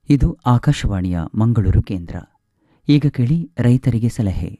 ಇದು ಆಕಾಶವಾಣಿಯ ಮಂಗಳೂರು ಕೇಂದ್ರ ಈಗ ಕೇಳಿ ರೈತರಿಗೆ ಸಲಹೆ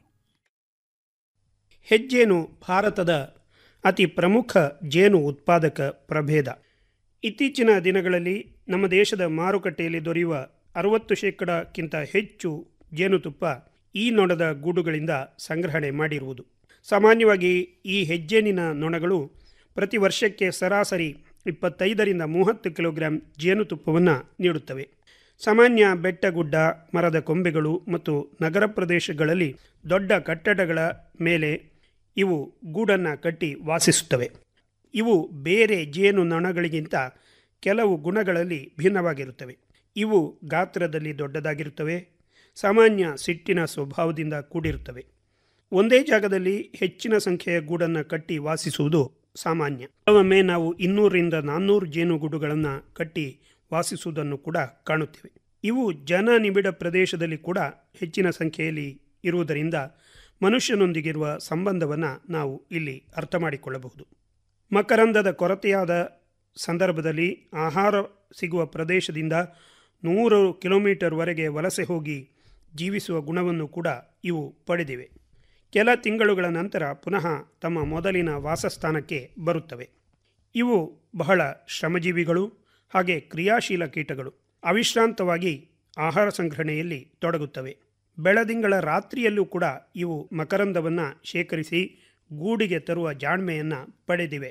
ಹೆಜ್ಜೇನು ಭಾರತದ ಅತಿ ಪ್ರಮುಖ ಜೇನು ಉತ್ಪಾದಕ ಪ್ರಭೇದ ಇತ್ತೀಚಿನ ದಿನಗಳಲ್ಲಿ ನಮ್ಮ ದೇಶದ ಮಾರುಕಟ್ಟೆಯಲ್ಲಿ ದೊರೆಯುವ ಅರವತ್ತು ಶೇಕಡಕ್ಕಿಂತ ಹೆಚ್ಚು ಜೇನುತುಪ್ಪ ಈ ನೊಣದ ಗೂಡುಗಳಿಂದ ಸಂಗ್ರಹಣೆ ಮಾಡಿರುವುದು ಸಾಮಾನ್ಯವಾಗಿ ಈ ಹೆಜ್ಜೇನಿನ ನೊಣಗಳು ಪ್ರತಿ ವರ್ಷಕ್ಕೆ ಸರಾಸರಿ ಇಪ್ಪತ್ತೈದರಿಂದ ಮೂವತ್ತು ಕಿಲೋಗ್ರಾಂ ಜೇನುತುಪ್ಪವನ್ನು ನೀಡುತ್ತವೆ ಸಾಮಾನ್ಯ ಬೆಟ್ಟಗುಡ್ಡ ಮರದ ಕೊಂಬೆಗಳು ಮತ್ತು ನಗರ ಪ್ರದೇಶಗಳಲ್ಲಿ ದೊಡ್ಡ ಕಟ್ಟಡಗಳ ಮೇಲೆ ಇವು ಗೂಡನ್ನು ಕಟ್ಟಿ ವಾಸಿಸುತ್ತವೆ ಇವು ಬೇರೆ ಜೇನು ನೊಣಗಳಿಗಿಂತ ಕೆಲವು ಗುಣಗಳಲ್ಲಿ ಭಿನ್ನವಾಗಿರುತ್ತವೆ ಇವು ಗಾತ್ರದಲ್ಲಿ ದೊಡ್ಡದಾಗಿರುತ್ತವೆ ಸಾಮಾನ್ಯ ಸಿಟ್ಟಿನ ಸ್ವಭಾವದಿಂದ ಕೂಡಿರುತ್ತವೆ ಒಂದೇ ಜಾಗದಲ್ಲಿ ಹೆಚ್ಚಿನ ಸಂಖ್ಯೆಯ ಗೂಡನ್ನು ಕಟ್ಟಿ ವಾಸಿಸುವುದು ಸಾಮಾನ್ಯ ಕೆಲವೊಮ್ಮೆ ನಾವು ಇನ್ನೂರರಿಂದ ನಾನ್ನೂರು ಜೇನುಗೂಡುಗಳನ್ನು ಕಟ್ಟಿ ವಾಸಿಸುವುದನ್ನು ಕೂಡ ಕಾಣುತ್ತೇವೆ ಇವು ಜನ ನಿಬಿಡ ಪ್ರದೇಶದಲ್ಲಿ ಕೂಡ ಹೆಚ್ಚಿನ ಸಂಖ್ಯೆಯಲ್ಲಿ ಇರುವುದರಿಂದ ಮನುಷ್ಯನೊಂದಿಗಿರುವ ಸಂಬಂಧವನ್ನು ನಾವು ಇಲ್ಲಿ ಅರ್ಥ ಮಾಡಿಕೊಳ್ಳಬಹುದು ಮಕರಂದದ ಕೊರತೆಯಾದ ಸಂದರ್ಭದಲ್ಲಿ ಆಹಾರ ಸಿಗುವ ಪ್ರದೇಶದಿಂದ ನೂರು ಕಿಲೋಮೀಟರ್ವರೆಗೆ ವಲಸೆ ಹೋಗಿ ಜೀವಿಸುವ ಗುಣವನ್ನು ಕೂಡ ಇವು ಪಡೆದಿವೆ ಕೆಲ ತಿಂಗಳುಗಳ ನಂತರ ಪುನಃ ತಮ್ಮ ಮೊದಲಿನ ವಾಸಸ್ಥಾನಕ್ಕೆ ಬರುತ್ತವೆ ಇವು ಬಹಳ ಶ್ರಮಜೀವಿಗಳು ಹಾಗೆ ಕ್ರಿಯಾಶೀಲ ಕೀಟಗಳು ಅವಿಶ್ರಾಂತವಾಗಿ ಆಹಾರ ಸಂಗ್ರಹಣೆಯಲ್ಲಿ ತೊಡಗುತ್ತವೆ ಬೆಳದಿಂಗಳ ರಾತ್ರಿಯಲ್ಲೂ ಕೂಡ ಇವು ಮಕರಂದವನ್ನು ಶೇಖರಿಸಿ ಗೂಡಿಗೆ ತರುವ ಜಾಣ್ಮೆಯನ್ನು ಪಡೆದಿವೆ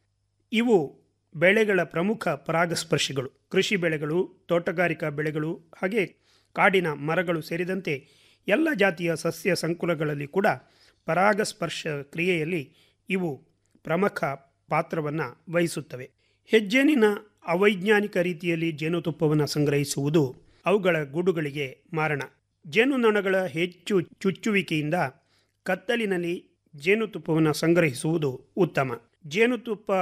ಇವು ಬೆಳೆಗಳ ಪ್ರಮುಖ ಪರಾಗಸ್ಪರ್ಶಿಗಳು ಕೃಷಿ ಬೆಳೆಗಳು ತೋಟಗಾರಿಕಾ ಬೆಳೆಗಳು ಹಾಗೆ ಕಾಡಿನ ಮರಗಳು ಸೇರಿದಂತೆ ಎಲ್ಲ ಜಾತಿಯ ಸಸ್ಯ ಸಂಕುಲಗಳಲ್ಲಿ ಕೂಡ ಪರಾಗಸ್ಪರ್ಶ ಕ್ರಿಯೆಯಲ್ಲಿ ಇವು ಪ್ರಮುಖ ಪಾತ್ರವನ್ನು ವಹಿಸುತ್ತವೆ ಹೆಜ್ಜೇನಿನ ಅವೈಜ್ಞಾನಿಕ ರೀತಿಯಲ್ಲಿ ಜೇನುತುಪ್ಪವನ್ನು ಸಂಗ್ರಹಿಸುವುದು ಅವುಗಳ ಗೂಡುಗಳಿಗೆ ಮಾರಣ ಜೇನುನೊಣಗಳ ಹೆಚ್ಚು ಚುಚ್ಚುವಿಕೆಯಿಂದ ಕತ್ತಲಿನಲ್ಲಿ ಜೇನುತುಪ್ಪವನ್ನು ಸಂಗ್ರಹಿಸುವುದು ಉತ್ತಮ ಜೇನುತುಪ್ಪ